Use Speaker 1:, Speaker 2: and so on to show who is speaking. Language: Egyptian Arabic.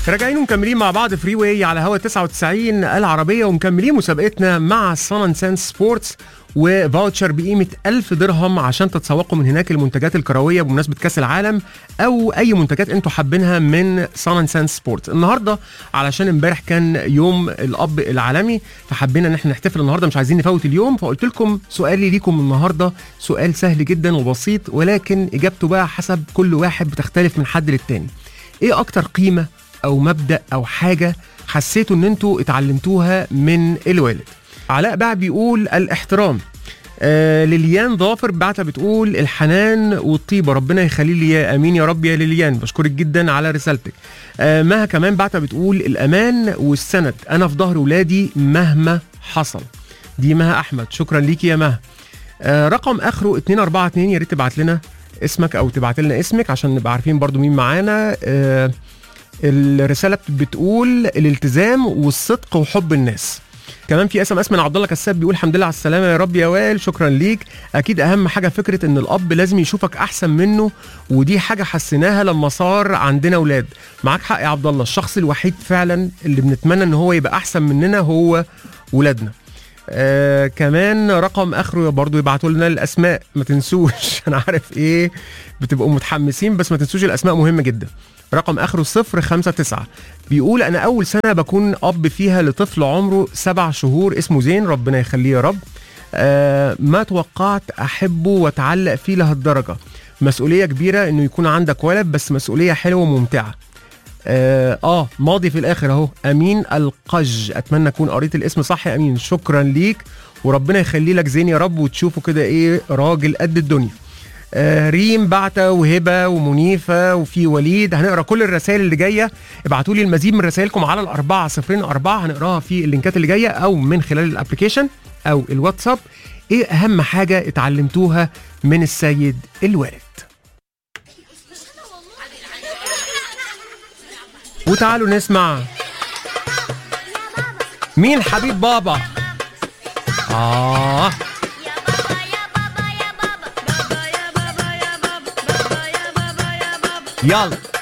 Speaker 1: راجعين ومكملين مع بعض فري واي على هوا 99 العربيه ومكملين مسابقتنا مع سان سنس سبورتس وفاوتشر بقيمه 1000 درهم عشان تتسوقوا من هناك المنتجات الكرويه بمناسبه كاس العالم او اي منتجات انتوا حابينها من سان سنس سبورتس النهارده علشان امبارح كان يوم الاب العالمي فحبينا ان احنا نحتفل النهارده مش عايزين نفوت اليوم فقلت لكم سؤالي ليكم النهارده سؤال سهل جدا وبسيط ولكن اجابته بقى حسب كل واحد بتختلف من حد للتاني ايه اكتر قيمه او مبدا او حاجه حسيتوا ان انتوا اتعلمتوها من الوالد علاء بقى بيقول الاحترام آه ليليان ظافر بعتها بتقول الحنان والطيبه ربنا يخلي لي يا امين يا رب يا ليليان بشكرك جدا على رسالتك آه مها كمان بعتها بتقول الامان والسند انا في ظهر ولادي مهما حصل دي مها احمد شكرا ليكي يا مها آه رقم اخره 242 يا ريت تبعت لنا اسمك او تبعت لنا اسمك عشان نبقى عارفين برضو مين معانا آه الرساله بتقول الالتزام والصدق وحب الناس كمان في اس ام اس من عبد الله كساب بيقول الحمد لله على السلامه يا رب يا وائل شكرا ليك اكيد اهم حاجه فكره ان الاب لازم يشوفك احسن منه ودي حاجه حسيناها لما صار عندنا اولاد معاك حق يا عبد الله الشخص الوحيد فعلا اللي بنتمنى ان هو يبقى احسن مننا هو ولادنا آه كمان رقم اخره برضو يبعتوا لنا الاسماء ما تنسوش انا عارف ايه بتبقوا متحمسين بس ما تنسوش الاسماء مهمه جدا رقم اخره صفر خمسة تسعة بيقول انا اول سنه بكون اب فيها لطفل عمره سبع شهور اسمه زين ربنا يخليه يا رب آه ما توقعت احبه واتعلق فيه لهالدرجه مسؤوليه كبيره انه يكون عندك ولد بس مسؤوليه حلوه وممتعه آه, اه ماضي في الاخر اهو امين القج اتمنى اكون قريت الاسم صح يا امين شكرا ليك وربنا يخلي لك زين يا رب وتشوفه كده ايه راجل قد الدنيا آه ريم بعتة وهبة ومنيفة وفي وليد هنقرا كل الرسائل اللي جاية ابعتوا لي المزيد من رسائلكم على الأربعة صفرين أربعة هنقراها في اللينكات اللي جاية أو من خلال الابلكيشن أو الواتساب إيه أهم حاجة اتعلمتوها من السيد الوالد وتعالوا نسمع مين حبيب بابا آه يلا